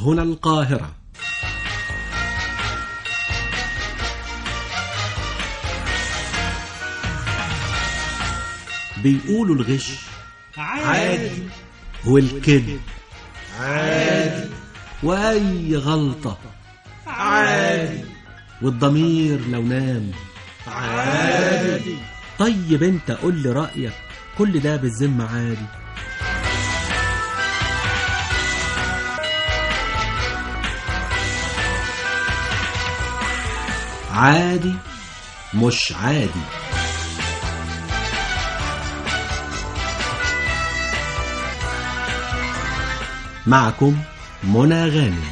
هنا القاهرة بيقولوا الغش عادي والكذب عادي وأي غلطة عادي والضمير لو نام عادي طيب انت قول لي رأيك كل ده بالذمة عادي عادي مش عادي معكم منى غانم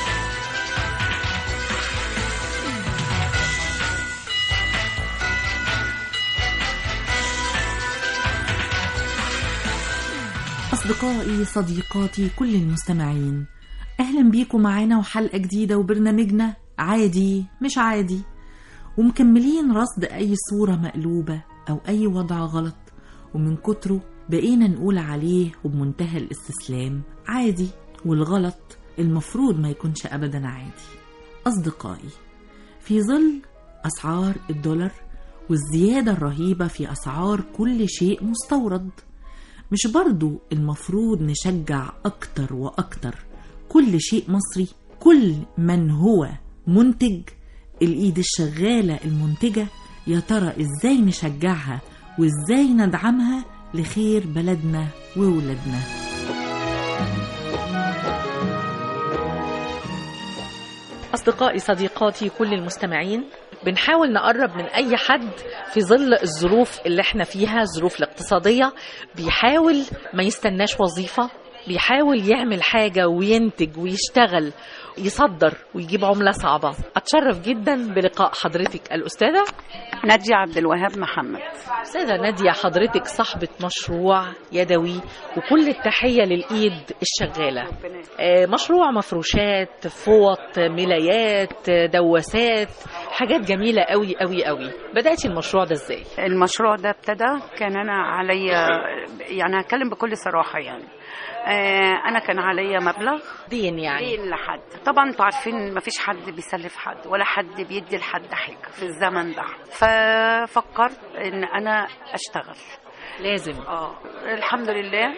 أصدقائي صديقاتي كل المستمعين أهلا بيكم معانا وحلقة جديدة وبرنامجنا عادي مش عادي ومكملين رصد أي صورة مقلوبة أو أي وضع غلط ومن كتره بقينا نقول عليه وبمنتهى الاستسلام عادي والغلط المفروض ما يكونش أبدا عادي أصدقائي في ظل أسعار الدولار والزيادة الرهيبة في أسعار كل شيء مستورد مش برضو المفروض نشجع أكتر وأكتر كل شيء مصري كل من هو منتج الإيد الشغالة المنتجة يا ترى إزاي نشجعها وإزاي ندعمها لخير بلدنا وولادنا أصدقائي صديقاتي كل المستمعين بنحاول نقرب من أي حد في ظل الظروف اللي احنا فيها الظروف الاقتصادية بيحاول ما يستناش وظيفة بيحاول يعمل حاجة وينتج ويشتغل يصدر ويجيب عملة صعبة أتشرف جدا بلقاء حضرتك الأستاذة نادية عبد الوهاب محمد أستاذة نادية حضرتك صاحبة مشروع يدوي وكل التحية للإيد الشغالة آه، مشروع مفروشات فوط ملايات دواسات حاجات جميلة قوي قوي قوي بدأتي المشروع ده ازاي؟ المشروع ده ابتدى كان انا عليا يعني هتكلم بكل صراحة يعني آه، انا كان عليا مبلغ دين يعني دين لحد طبعا انتوا عارفين مفيش حد بيسلف حد ولا حد بيدي لحد حاجة في الزمن ده ففكرت ان انا اشتغل لازم اه الحمد لله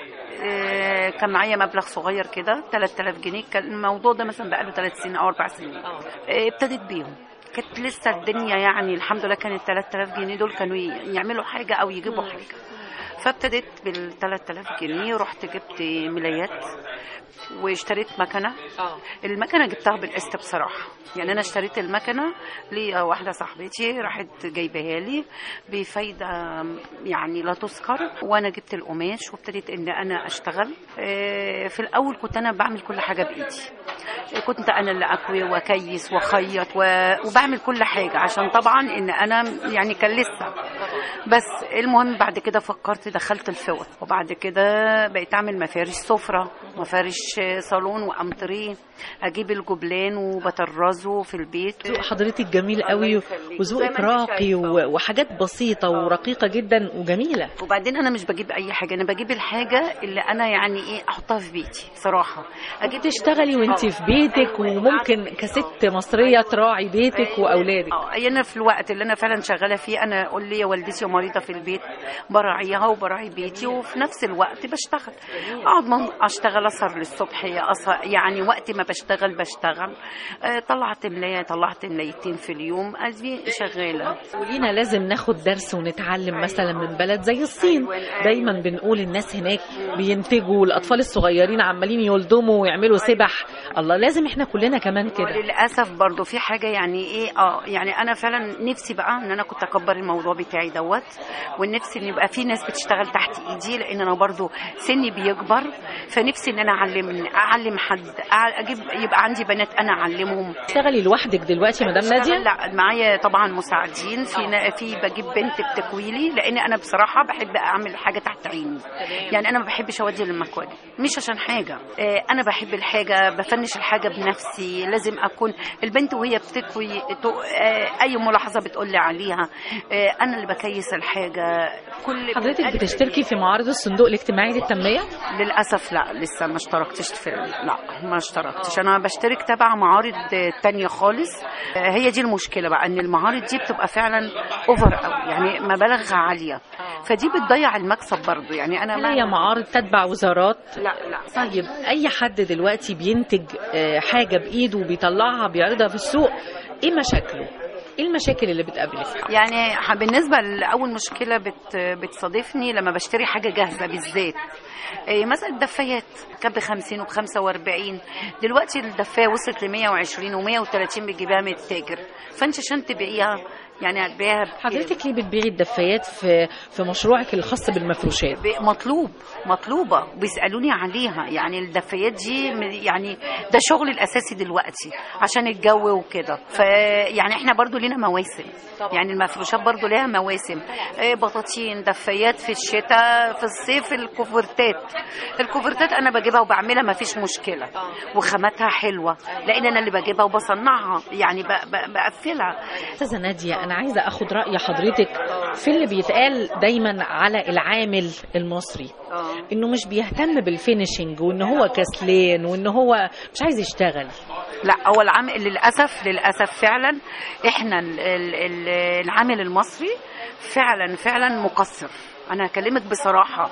آه، كان معايا مبلغ صغير كده 3000 جنيه كان الموضوع ده مثلا بقاله 3 سنين او 4 سنين آه. آه، ابتديت بيهم كانت لسه الدنيا يعني الحمد لله كانت 3000 جنيه دول كانوا ي- يعملوا حاجه او يجيبوا حاجه فابتديت بال 3000 جنيه رحت جبت ملايات واشتريت مكنه اه المكنه جبتها بالقسط بصراحه يعني انا اشتريت المكنه ليا واحده صاحبتي راحت جايباها لي بفايده يعني لا تذكر وانا جبت القماش وابتديت ان انا اشتغل آه، في الاول كنت انا بعمل كل حاجه بايدي كنت انا اللي اكوي واكيس واخيط و- وبعمل كل حاجه عشان طبعا ان انا يعني كان لسه بس المهم بعد كده فكرت دخلت الفوط وبعد كده بقيت اعمل مفارش سفره مفارش صالون وامتريه اجيب الجبلان وبطرزه في البيت ذوق حضرتك جميل قوي الله يخليك. وذوقك زي ما انت راقي شايفة. و- وحاجات بسيطة ورقيقة جدا وجميلة وبعدين انا مش بجيب اي حاجه انا بجيب الحاجه اللي انا يعني ايه احطها في بيتي صراحه اجيب تشتغلي وانت في بيتك وممكن كست مصرية تراعي بيتك واولادك اه انا في الوقت اللي انا فعلا شغاله فيه انا اقول لي والدتي مريضه في البيت براعيها وبراعي بيتي وفي نفس الوقت بشتغل اقعد من- اشتغل اسهر للصبح يا أسهر يعني وقت ما بشتغل بشتغل آه، طلعت ملايه طلعت ملايتين في اليوم ادي شغاله ولينا لازم ناخد درس ونتعلم مثلا من بلد زي الصين دايما بنقول الناس هناك بينتجوا والاطفال الصغيرين عمالين يلضموا ويعملوا سبح الله لازم احنا كلنا كمان كده للاسف برضو في حاجه يعني ايه اه يعني انا فعلا نفسي بقى ان انا كنت اكبر الموضوع بتاعي دوت ونفسي ان يبقى في ناس بتشتغل تحت ايدي لان انا برضو سني بيكبر فنفسي ان انا اعلم اعلم حد أع- اجيب يبقى عندي بنات انا اعلمهم تشتغلي لوحدك دلوقتي مدام نادية لا معايا طبعا مساعدين في نا- في بجيب بنت بتكويلي لان انا بصراحه بحب اعمل حاجه تحت عيني يعني انا ما بحبش اودي للمكواه مش عشان حاجه آه، انا بحب الحاجه بفنش الحاجه حاجه بنفسي لازم اكون البنت وهي بتكوي تو- آه، اي ملاحظه بتقول لي عليها آه، انا اللي بكيس الحاجه كل حضرتك بتشتركي في معارض الصندوق الاجتماعي للتنمية للاسف لا لسه ما اشتركتش في لا ما اشتركتش انا بشترك تبع معارض تانية خالص آه، هي دي المشكله بقى ان المعارض دي بتبقى فعلا اوفر قوي يعني مبالغ عاليه فدي بتضيع المكسب برضو يعني انا هل ما هي معارض تتبع وزارات لا لا طيب اي حد دلوقتي بينتج آه، حاجه بايده وبيطلعها بيعرضها في السوق ايه مشاكله ايه المشاكل اللي بتقابلك يعني ح- بالنسبة لأول مشكلة بت بتصادفني لما بشتري حاجة جاهزة بالذات إيه مثلا الدفايات كانت ب 50 وب 45 دلوقتي الدفاية وصلت ل 120 و 130 بتجيبها من التاجر فانت عشان تبيعيها يعني هتبيعها ب- حضرتك ليه بتبيعي الدفايات في في مشروعك الخاص بالمفروشات ب- مطلوب مطلوبة بيسألوني عليها يعني الدفايات دي م- يعني ده شغل الأساسي دلوقتي عشان الجو وكده فيعني احنا برضو لينا مواسم يعني المفروشات برضو ليها مواسم آه، بطاطين دفايات في الشتاء في الصيف الكوفرتات الكوفرتات انا بجيبها وبعملها ما فيش مشكلة وخاماتها حلوة لان انا اللي بجيبها وبصنعها يعني ب- ب- بقفلها استاذه ناديه انا عايزه اخد راي حضرتك في اللي بيتقال دايما على العامل المصري انه مش بيهتم بالفينيشنج وان هو كسلان وان هو مش عايز يشتغل لا هو العامل للاسف للاسف فعلا احنا ال- ال- ال- العامل المصري فعلا فعلا مقصر انا هكلمك بصراحه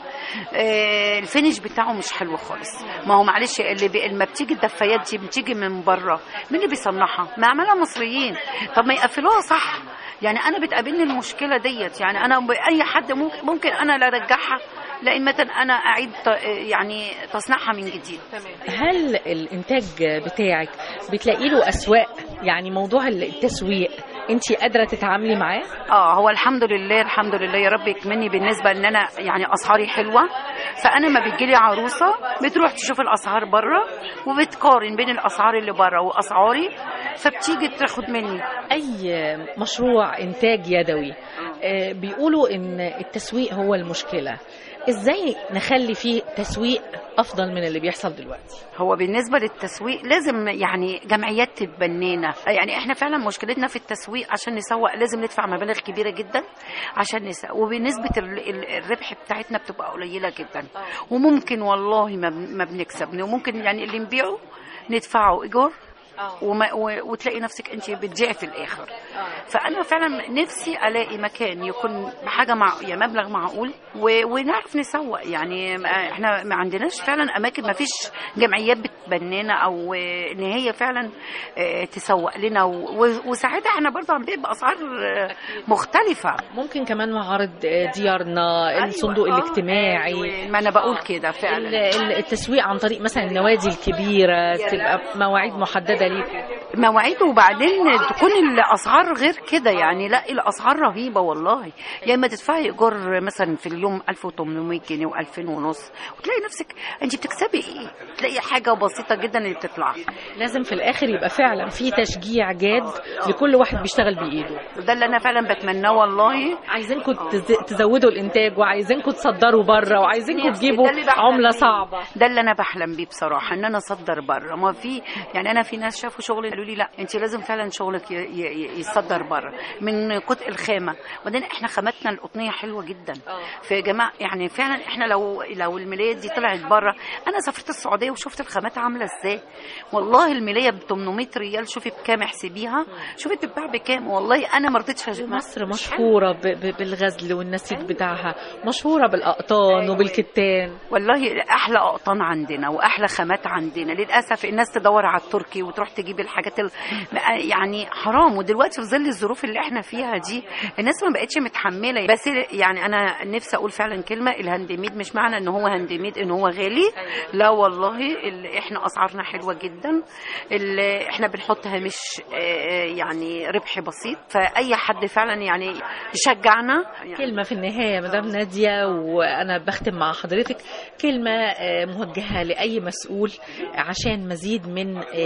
آه، الفينش بتاعه مش حلو خالص ما هو معلش اللي بي... لما بتيجي الدفايات دي بتيجي من بره مين اللي بيصنعها ما يعملها مصريين طب ما يقفلوها صح يعني انا بتقابلني المشكله ديت يعني انا ب- اي حد ممكن ممكن انا لا ارجعها لا إما انا اعيد ت- يعني تصنيعها من جديد هل الانتاج بتاعك بتلاقي له اسواق يعني موضوع التسويق انت قادره تتعاملي معاه اه هو الحمد لله الحمد لله يا رب يكملني بالنسبه ان انا يعني اسعاري حلوه فانا ما بتجيلي عروسه بتروح تشوف الاسعار بره وبتقارن بين الاسعار اللي بره واسعاري فبتيجي تاخد مني اي مشروع انتاج يدوي آه، بيقولوا ان التسويق هو المشكله ازاي نخلي فيه تسويق افضل من اللي بيحصل دلوقتي هو بالنسبه للتسويق لازم يعني جمعيات تتبنينا يعني احنا فعلا مشكلتنا في التسويق عشان نسوق لازم ندفع مبالغ كبيره جدا عشان نسوق وبنسبه ال- ال- الربح بتاعتنا بتبقى قليله جدا وممكن والله ما بن- ما بنكسب وممكن يعني اللي نبيعه ندفعه ايجار وما و- وتلاقي نفسك انت بتبيعي في الاخر فانا فعلا نفسي الاقي مكان يكون بحاجه مع يعني مبلغ معقول و... ونعرف نسوق يعني ما- احنا ما عندناش فعلا اماكن ما فيش جمعيات بتبنينا او آه، ان هي فعلا آه، تسوق لنا و... و- وساعتها احنا برضه هنبيع باسعار آه، مختلفه ممكن كمان معارض آه، ديارنا الصندوق أيوة، آه، الاجتماعي أيوة، ما انا بقول كده ال- فعلا ال- التسويق عن طريق مثلا النوادي الكبيره تبقى مواعيد محدده ليه مواعيد وبعدين تكون الاسعار غير كده يعني لا الاسعار رهيبه والله يا اما تدفعي ايجار مثلا في اليوم 1800 جنيه و2000 ونص وتلاقي نفسك انت بتكسبي ايه تلاقي حاجه بسيطه جدا اللي بتطلع لازم في الاخر يبقى فعلا في تشجيع جاد لكل واحد بيشتغل بايده وده اللي انا فعلا بتمناه والله عايزينكم تز- تزودوا الانتاج وعايزينكم تصدروا بره وعايزينكم نفسي، تجيبوا ده اللي بحلم عمله بيه. صعبه ده اللي انا بحلم بيه بصراحه ان انا اصدر بره ما في يعني انا في ناس شافوا شغلي قالوا لي لا انت لازم فعلا شغلك ي- ي- يصدر بره من كتء الخامه وبعدين احنا خاماتنا القطنيه حلوه جدا في جماعه يعني فعلا احنا لو لو الملايه دي طلعت بره انا سافرت السعوديه وشفت الخامات عامله ازاي والله الملايه ب 800 ريال شوفي بكام احسبيها شوفي بتتباع بكام والله انا ما رضيتش أجيب- مصر مش مشهوره ب- ب- بالغزل والنسيج بتاعها مشهوره بالاقطان أيوة. وبالكتان والله احلى اقطان عندنا واحلى خامات عندنا للاسف الناس تدور على التركي وتروح تجيب الحاجات ال... يعني حرام ودلوقتي في ظل الظروف اللي احنا فيها دي الناس ما بقتش متحمله بس يعني انا نفسي اقول فعلا كلمه الهاندميد مش معنى ان هو هاندميد ان هو غالي لا والله ال... احنا اسعارنا حلوه جدا ال... احنا بنحط هامش آه، يعني ربح بسيط فاي حد فعلا يعني يشجعنا يعني كلمة في النهاية مدام نادية وأنا بختم مع حضرتك كلمة آه، موجهة لأي مسؤول عشان مزيد من آه،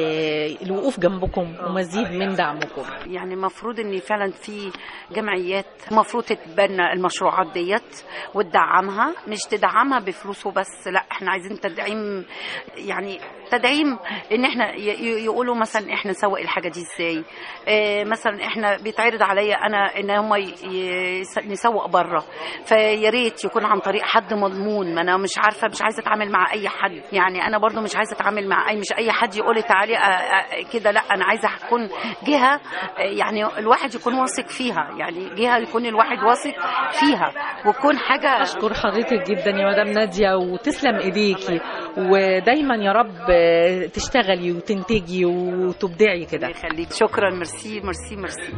آه، الوقوف جنبكم ومزيد من دعمكم يعني المفروض ان فعلا في جمعيات المفروض تتبنى المشروعات ديت وتدعمها مش تدعمها بفلوس وبس لا احنا عايزين تدعيم يعني تدعيم ان احنا ي- ي- يقولوا مثلا احنا نسوق الحاجه دي ازاي اه مثلا احنا بيتعرض عليا انا ان هم ي- ي- نسوق بره فيا ريت يكون عن طريق حد مضمون ما انا مش عارفه مش عايزه اتعامل مع اي حد يعني انا برضو مش عايزه اتعامل مع اي مش اي حد يقول لي تعالي اه، اه، كده لا انا عايزه اكون جهه اه، يعني الواحد يكون واثق فيها يعني جهه يكون الواحد واثق فيها وتكون حاجه أشكر حضرتك جدا يا مدام نادية وتسلم إيديكي ودايما يا رب آه، تشتغلي وتنتجي وتبدعي كده يخليك شكرا ميرسي ميرسي ميرسي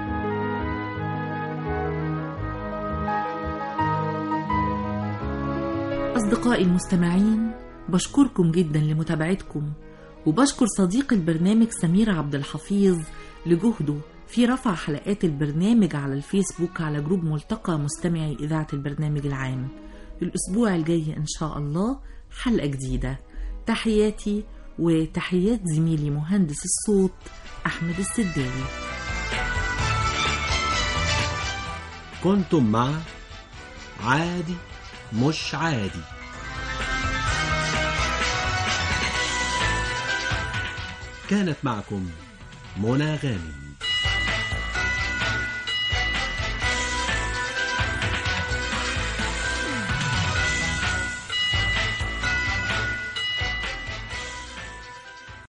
أصدقائي المستمعين بشكركم جدا لمتابعتكم وبشكر صديق البرنامج سمير عبد الحفيظ لجهده في رفع حلقات البرنامج على الفيسبوك على جروب ملتقى مستمعي إذاعة البرنامج العام الأسبوع الجاي إن شاء الله حلقة جديدة تحياتي وتحيات زميلي مهندس الصوت أحمد السداوي كنتم مع عادي مش عادي كانت معكم منى غانم